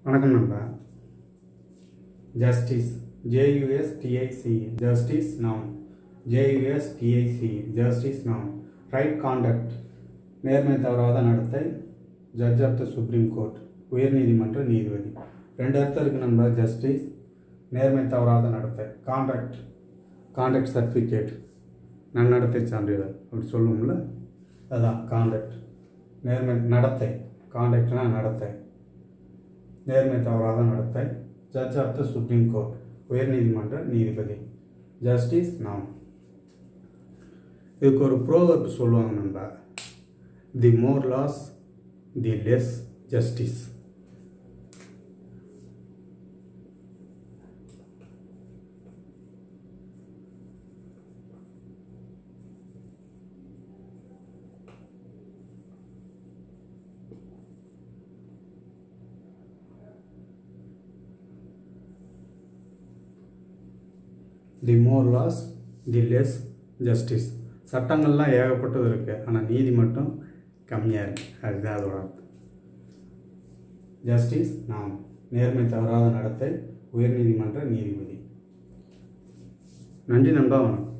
வணக்கம் நண்பா justice J U S T I C justice noun J U S T I C justice noun right conduct நேர்மை தவறாத நடத்தை judge of the supreme court உயர்நீதிமன்ற நீதிபதி ரெண்டு அர்த்தம் இருக்கு நண்பா ஜஸ்டிஸ் நேர்மை தவறாத நடத்தை காண்டக்ட் காண்டக்ட் சர்டிஃபிகேட் நன்னடத்தை சான்றிதழ் அப்படி சொல்லுவோம்ல அதான் காண்டக்ட் நேர்மை நடத்தை காண்டக்ட்னா நடத்தை நேர்மை தவறாத நடத்தை judge of the supreme court உயர்நீதிமன்ற நீதிபதி ஜஸ்டிஸ் நாம் இதுக்கு ஒரு ப்ரோவர்ப் சொல்லுவாங்க நண்பா the more laws the less justice the more laws the less justice சட்டங்கள்லாம் ஏகப்பட்டது இருக்குது ஆனால் நீதி மட்டும் கம்மியாக இருக்குது அதுதான் அதோட அர்த்தம் ஜஸ்டிஸ் நாம் நேர்மை தவறாத நடத்தை உயர்நீதிமன்ற நீதிபதி நன்றி நண்பா வணக்கம்